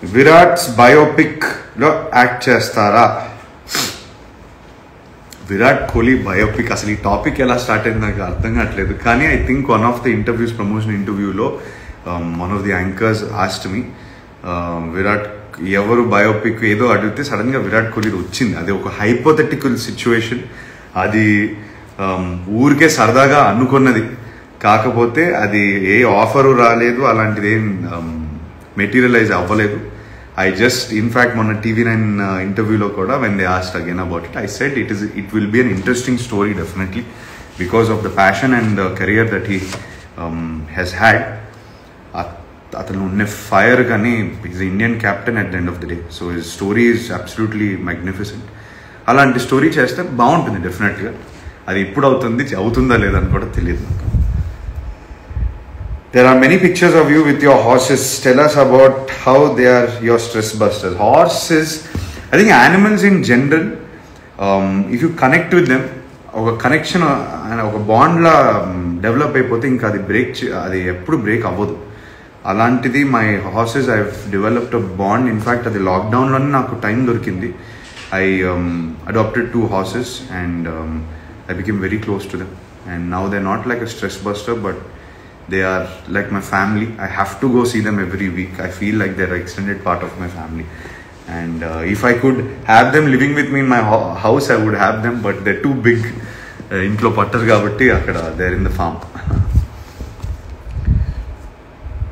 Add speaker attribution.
Speaker 1: విరాట్స్ biopic లో act చేస్తారా Virat Kohli biopic అసలు ఈ టాపిక్ ఎలా స్టార్ట్ అయింది నాకు అర్థం కావట్లేదు కానీ I think one of the interviews promotion ఇంటర్వ్యూలో one of the anchors asked me Virat ఎవరు బయోపిక్ ఏదో అడిగితే సడన్ గా విరాట్ కోహ్లీ వచ్చింది అది ఒక హైపోథెటికల్ సిచ్యువేషన్ అది um, ఊరికే సరదాగా అనుకున్నది కాకపోతే అది ఏ ఆఫరు రాలేదు అలాంటిది ఏం మెటీరియలైజ్ అవ్వలేదు ఐ జస్ట్ ఇన్ఫాక్ట్ మొన్న టీవీ నైన్ ఇంటర్వ్యూలో కూడా when they asked again about it I said it is it will be an interesting story definitely because of the passion and career that he he's had అతను ఉన్న fire కానీ is Indian captain at the end of the day so his story is absolutely magnificent అలాంటి story చేస్తే బాగుంటుంది డెఫినెట్గా అది ఇప్పుడు అవుతుంది అవుతుందా లేదని కూడా తెలియదు నాకు There are many pictures of you with your horses. Tell us about how they are your stress busters. Horses, I think animals in general, um, if you connect with them, ఒక కనెక్షన్ ఒక బాండ్లా develop అయిపోతే ఇంకా అది break అది ఎప్పుడు break అవ్వదు అలాంటిది my horses I developed a bond in fact అది లాక్డౌన్లోనే నాకు టైం దొరికింది I adapted to horses and I became very close to them and now they not like a stress buster but they are like my family i have to go see them every week i feel like they're an extended part of my family and uh, if i could have them living with me in my ho- house i would have them but they're too big uh, ఇంట్లో పట్టరు కాబట్టి అక్కడ there in the form